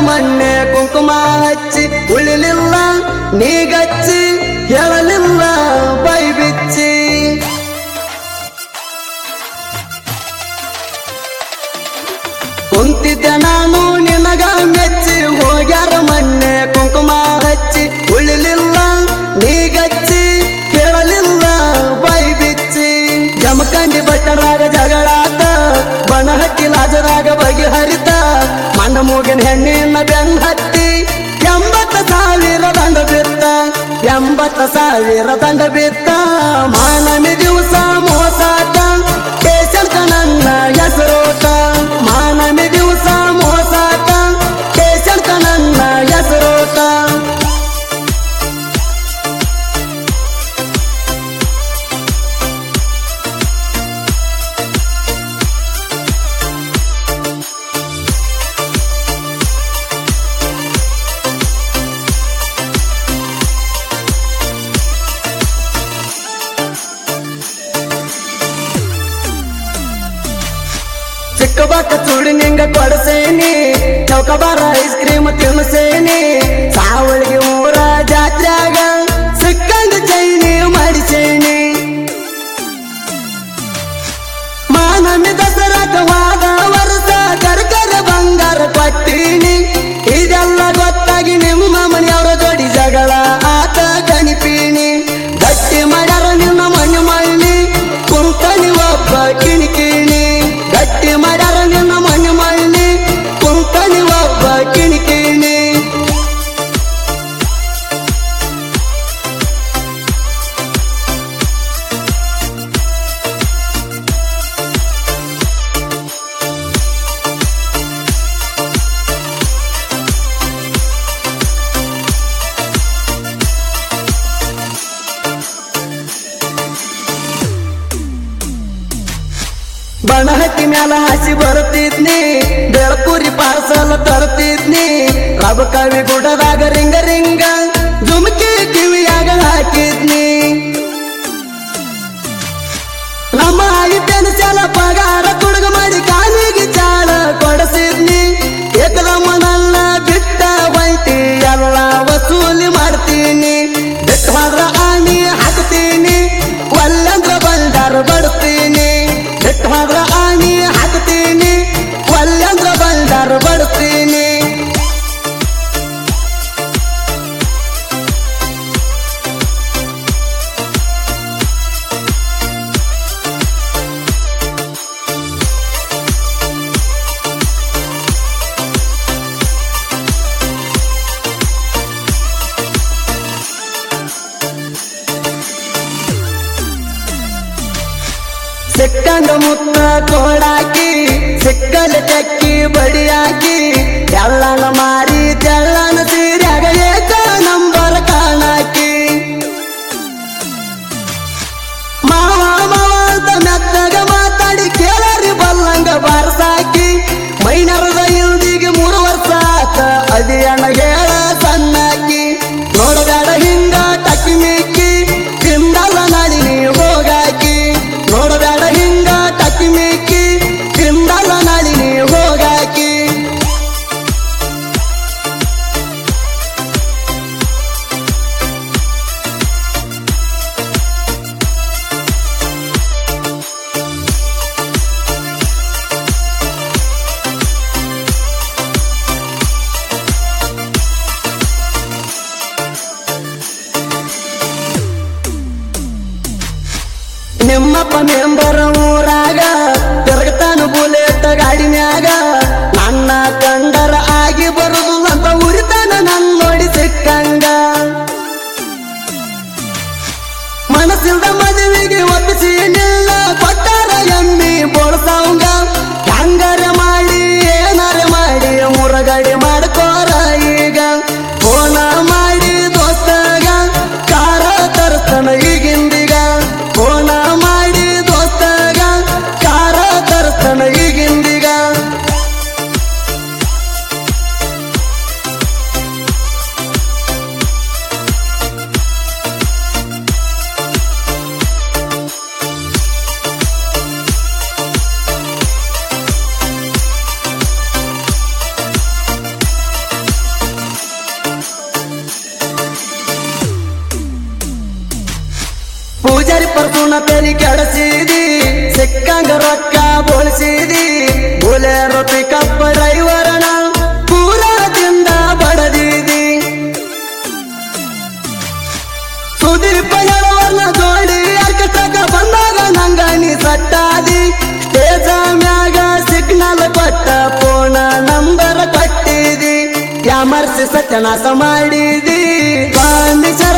ಮೊನ್ನೆ ಕುಂಕುಮ ಹಚ್ಚಿ ಉಳಿಲಿಲ್ಲ ನೀಗಚ್ಚಿ ಹೇಳಲಿಲ್ಲ ಬೈ ಬಿಚ್ಚಿ ಕುಂತಿದ್ದೆ ನಾನು ನಿನಗ ಮೆಚ್ಚಿ ಹೋಗ್ಯಾರ ಮೊನ್ನೆ ಕುಂಕುಮ ಹಚ್ಚಿ ಉಳಿಲಿಲ್ಲ ನೀಗಚ್ಚಿ ಕೇಳಲಿಲ್ಲ ಬೈ ಬಿಚ್ಚಿ ಜಮಖಂಡಿ ಬಟ್ಟರಾಗ ಜಗಳಾತ ಬನಹಟ್ಟಿ ಲಾಜರಾಗ ಬಗೆಹರಿತ ಮಣ್ಣ ಮೂಗಿನ ಹೆಣ್ಣಿನ ಬೆನ್ ಹತ್ತಿ ಎಂಬತ್ತು ಸಾವಿರ ದಂಡ ಬಿತ್ತ ಎಂಬತ್ತು ಸಾವಿರ ದಂಡ ಬಿತ್ತ ಮಾನಮಿ ದಿವಸ ಮೋಸಾಟ ಕೇಶಂತ ನನ್ನ ಹೆಸರೋಟ ಮಾನಮಿ ದಿವಸ ಮೋಸಾಟ ಕೇಶಂತ ನನ್ನ ಹೆಸರೋಟ ಚಿಕ್ಕ ಬಾಕ ಚೂಡಿ ನಿಂಗ ಕೊಡಸೇನಿ ಚೌಕಬಾರ ಐಸ್ ಕ್ರೀಮ್ ತಿನ್ಸೇನಿ ಸಾವಳಿಗೆ ಊರ ಜಾತ್ರ್ಯಾಗ ಸಿಕ್ಕಂಗ ಚೈನಿ ಮಾಡಿಸೇನಿ ಮಾನಮಿ ದಸರಾಗ ವಾದ ವರ್ಷ ಕರ್ಕರ ಬಂಗಾರ ಕೊಟ್ಟೀನಿ ಇದೆಲ್ಲ ಗೊತ್ತಾಗಿ ನಿಮ್ಮ ಮನೆಯವರ ಜೋಡಿ ಜಗಳ ಆತ ಕಣಿಪೀನಿ ಗಟ್ಟಿ ಮಾಡ್ಯಾರ ನಿನ್ನ ಮಣ್ಣು ಮಣ್ಣಿ ಕುಂಕಣಿ ಒಬ್ಬ ಕಿಣಿಕಿಣಿ ಗಟ್ಟಿ ಮಾಡ್ಯಾರ ನಿನ್ನ ಮಣ್ಣು ಮಣ್ಣಿ ಕುಂಕಣಿ ಒಬ್ಬ ಕಿಣಿಕಿಣಿ ಬಣಹಟ್ಟಿ ಮ್ಯಾಲ ಹಸಿ ಬರ್ತಿದ್ನಿ ಬೆಳಕೂರಿ ಪಾರ್ಸಲ್ ತರ್ತಿದ್ನಿ ರಬ ಕವಿ ಗುಡದಾಗ ರಿಂಗ ರಿಂಗ ಜುಮ್ಕಿ ಕಿವಿಯಾಗ ಹಾಕಿದ್ನಿ ನಮ್ಮ ಐತನ ಚಲ ಪಗಾರ ತುಡುಗ ಮಾಡಿ ಕಾಲಿಗೆ ಚಾಳ ಕೊಡಸಿದ್ನಿ ಏಕದಮ್ಮ ನನ್ನ ಬಿಟ್ಟ ಬೈತಿ ಎಲ್ಲ ವಸೂಲಿ ಮಾಡ್ತೀನಿ ಬಿಟ್ಟು ಹೋದ್ರ ಆಣಿ ಹಾಕ್ತೀನಿ ಒಲ್ಲಂದ್ರ ಬಂಡಾರ ಬಡ್ತೀನಿ ಬಿಟ್ಟು ಹೋದ್ರ ಆಣಿ ಹಾಕ್ತೀನಿ ಒಲ್ಲಂದ್ರ ಬಂಡಾರ ಬಡ್ತೀನಿ ಸಿಕ್ಕಂದ ಮುತ್ತ ಕೋಡಾಕಿ ಸಿಕ್ಕಲ ಚಕ್ಕಿ ಬಡಿಯಾಕಿ ತೆಳ್ಳನ ಮಾರಿ ತೆಳ್ಳನ ಸೀರ್ಯಾಗ ಏಕ ನಂಬರ್ ಕಾಣಾಕಿ ಮಾವ ಮಾವ ಅಂತ ಮೆತ್ತಗ ಮಾತಾಡಿ ಕೇಳರಿ ಬಲ್ಲಂಗ ಬಾರಸಾಕಿ ಮೈನರದ ಇಲ್ದಿಗೆ ಮೂರು ವರ್ಷ ಆತ ಅದಿಯಣ್ಣ ಹೇಳ ಸಣ್ಣಾಕಿ ನೋಡಬೇಡ ಹಿಂಗ ಟಕ್ಕಿ ಮಿಕ್ಕಿ ತಿಂದಲ್ಲ ನಳಿನಿ ಹೋಗಾಕಿ ನೋಡಬೇಡ ಹಿಂಗ ಟಕ್ಕಿ ಮಿಕ್ಕಿ ತಿಂದಲ್ಲ ನಳಿನಿ ಹೋಗಾಕಿ ನಿಮ್ಮಪ್ಪ ಮೆಂಬರ ಊರಾಗ ತಿರುಗತಾನು ಬುಲೆಟ್ ಗಾಡಿ ಮ್ಯಾಗ ನನ್ನ ಕಂಡರ ಆಗಿ ಬರುದು ಅಂತ ಉರಿತಾನ ನನ್ ನೋಡಿ ಸಿಕ್ಕಂಗ ಮನಸ್ಸಿಲ್ದ ಮದುವೆಗೆ ಒಪ್ಪಿಸಿ ನಿಲ್ಲ ಕೊಟ್ಟಾರ ಎಮ್ಮಿ ಬೋಳ್ಸವಂಗ ಹೆಂಗಾರ ಮಾಡಿ ಏನಾರ ಮಾಡಿ ಮುರಗಡೆ ಮಾಡ್ಕೋರ ಈಗ ಫೋನ ಮಾಡಿ ದೋಸ್ತಗ ಕಾರ ತರ್ತಾನ ಈಗಿಂದೀಗ ಫೋನ ಮಾಡಿ ದೋಸ್ತಗ ತಲಿ ಕೆಡಸಿದಿ ಸಿಕ್ಕಂಗ ರೊಕ್ಕ ಬೋಳಿಸಿದಿ ಬುಲೆರೋ ಪಿಕಪ್ ಡ್ರೈವರನ ಪೂರದಿಂದ ಬಡದಿದಿ ಸುದೀಪ ಹೇಳುವರ್ನ ಜೋಡಿ ಅರ್ಕಟಕ ಬಂದಾಗ ನಂಗ ನೀ ಸಟ್ಟಾದಿ ಸ್ಟೇಜ ಮ್ಯಾಗ ಸಿಗ್ನಲ್ ಕೊಟ್ಟ ಫೋನ ನಂಬರ್ ಕೊಟ್ಟಿದಿ ಯಾಮರ್ಸಿ ಸತ್ಯನಾಶ ಮಾಡಿದಿ ಬಾಂಧಿಸ